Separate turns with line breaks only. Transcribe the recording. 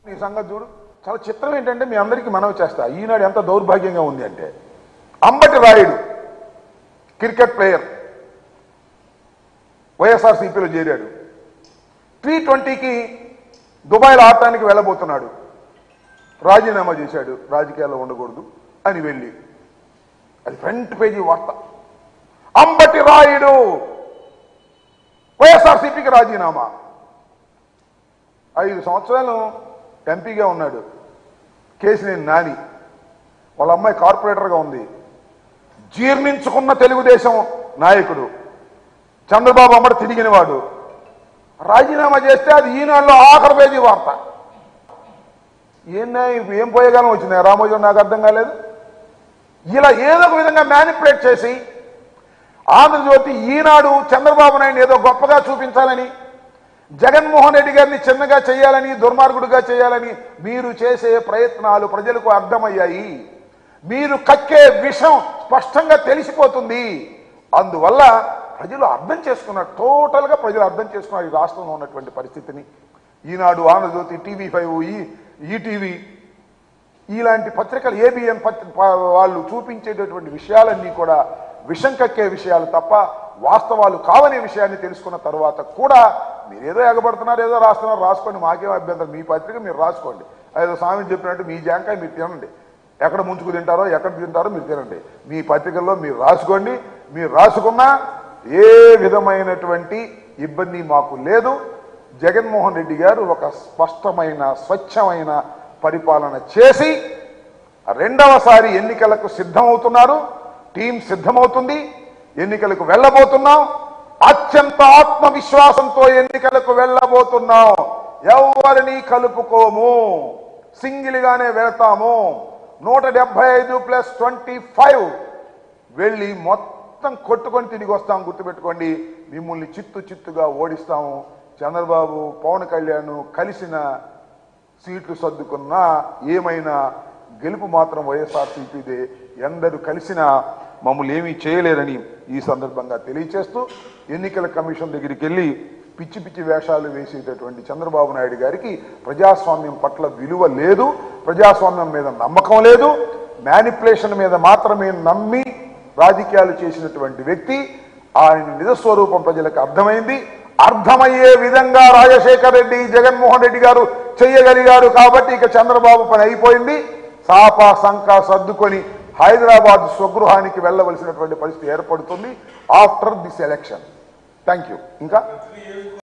నీ సంగతి చూడు చాలా చిత్రం ఏంటంటే మీ అందరికీ మనవి చేస్తా ఈనాడు ఎంత దౌర్భాగ్యంగా ఉంది అంటే అంబటి రాయుడు క్రికెట్ ప్లేయర్ వైఎస్ఆర్సీపీలో చేరాడు టీ ట్వంటీకి దుబాయ్లో ఆడటానికి వెళ్ళబోతున్నాడు రాజీనామా చేశాడు రాజకీయాల్లో ఉండకూడదు అని వెళ్ళి అది ఫ్రంట్ పేజీ వార్త అంబటి రాయుడు వైఎస్ఆర్సీపీకి రాజీనామా ఐదు సంవత్సరాలు ఎంపీగా ఉన్నాడు కేసినేని నాని వాళ్ళ అమ్మాయి కార్పొరేటర్గా ఉంది జీర్ణించుకున్న తెలుగుదేశం నాయకుడు చంద్రబాబు అమ్మడు తిరిగినవాడు రాజీనామా చేస్తే అది ఈనాడులో ఆఖరి పేజీ వార్త ఏందా ఇప్పుడు ఏం పోయేగాలం వచ్చింది రామోజీ నాకు అర్థం కాలేదు ఇలా ఏదో ఒక విధంగా మ్యానిపులేట్ చేసి ఆంధ్రజ్యోతి ఈనాడు చంద్రబాబు నాయుడు ఏదో గొప్పగా చూపించాలని జగన్మోహన్ రెడ్డి గారిని చిన్నగా చేయాలని దుర్మార్గుడిగా చేయాలని మీరు చేసే ప్రయత్నాలు ప్రజలకు అర్థమయ్యాయి మీరు కక్కే విషం స్పష్టంగా తెలిసిపోతుంది అందువల్ల ప్రజలు అర్థం చేసుకున్నారు టోటల్గా ప్రజలు అర్థం చేసుకున్నారు ఈ రాష్ట్రంలో ఉన్నటువంటి పరిస్థితిని ఈనాడు ఆంధ్రజ్యోతి టీవీ ఫైవ్ ఈ ఈటీవీ ఇలాంటి పత్రికలు ఏబిఎన్ పత్రి ప- వాళ్ళు చూపించేటటువంటి విషయాలన్నీ కూడా విషం కక్కే విషయాలు తప్ప వాస్తవాలు కావనే విషయాన్ని తెలుసుకున్న తర్వాత కూడా మీరు ఏదో ఎగబడుతున్నారు ఏదో రాస్తున్నారు రాసుకోండి మాకేం అభ్యంతరం మీ పత్రిక మీరు రాసుకోండి ఏదో స్వామి చెప్పినట్టు మీ జాంకాయ మీరు తినండి ఎక్కడ ముంచుకు తింటారో ఎక్కడ తింటారో మీరు తినండి మీ పత్రికల్లో మీరు రాసుకోండి మీరు రాసుకున్నా ఏ విధమైనటువంటి ఇబ్బంది మాకు లేదు జగన్మోహన్ రెడ్డి గారు ఒక స్పష్టమైన స్వచ్ఛమైన పరిపాలన చేసి రెండవసారి ఎన్నికలకు సిద్ధమవుతున్నారు టీం సిద్ధమవుతుంది ఎన్నికలకు వెళ్ళబోతున్నాం అత్యంత ఆత్మవిశ్వాసంతో ఎన్నికలకు వెళ్ళబోతున్నాం ఎవరిని కలుపుకోము సింగిల్ గానే వెళ్తాము నూట డెబ్బై ఐదు ప్లస్ ట్వంటీ ఫైవ్ వెళ్ళి మొత్తం కొట్టుకొని తిరిగి వస్తాం గుర్తుపెట్టుకోండి మిమ్మల్ని చిత్తు చిత్తుగా ఓడిస్తాము చంద్రబాబు పవన్ కళ్యాణ్ కలిసిన సీట్లు సర్దుకున్నా ఏమైనా గెలుపు మాత్రం వైఎస్ఆర్సీపీదే ఎందరు కలిసినా మమ్మల్ని ఏమీ చేయలేరని ఈ సందర్భంగా తెలియచేస్తూ ఎన్నికల కమిషన్ దగ్గరికి వెళ్ళి పిచ్చి పిచ్చి వేషాలు వేసేటటువంటి చంద్రబాబు నాయుడు గారికి ప్రజాస్వామ్యం పట్ల విలువ లేదు ప్రజాస్వామ్యం మీద నమ్మకం లేదు మ్యానిపులేషన్ మీద మాత్రమే నమ్మి రాజకీయాలు చేసినటువంటి వ్యక్తి ఆయన నిజస్వరూపం ప్రజలకు అర్థమైంది అర్థమయ్యే విధంగా రాజశేఖర్ రెడ్డి జగన్మోహన్ రెడ్డి గారు చెయ్యగలిగారు కాబట్టి ఇక చంద్రబాబు పని అయిపోయింది సాపా సంకా సర్దుకొని హైదరాబాద్ స్వగృహానికి వెళ్ళవలసినటువంటి పరిస్థితి ఏర్పడుతుంది after this election thank you ఇంకా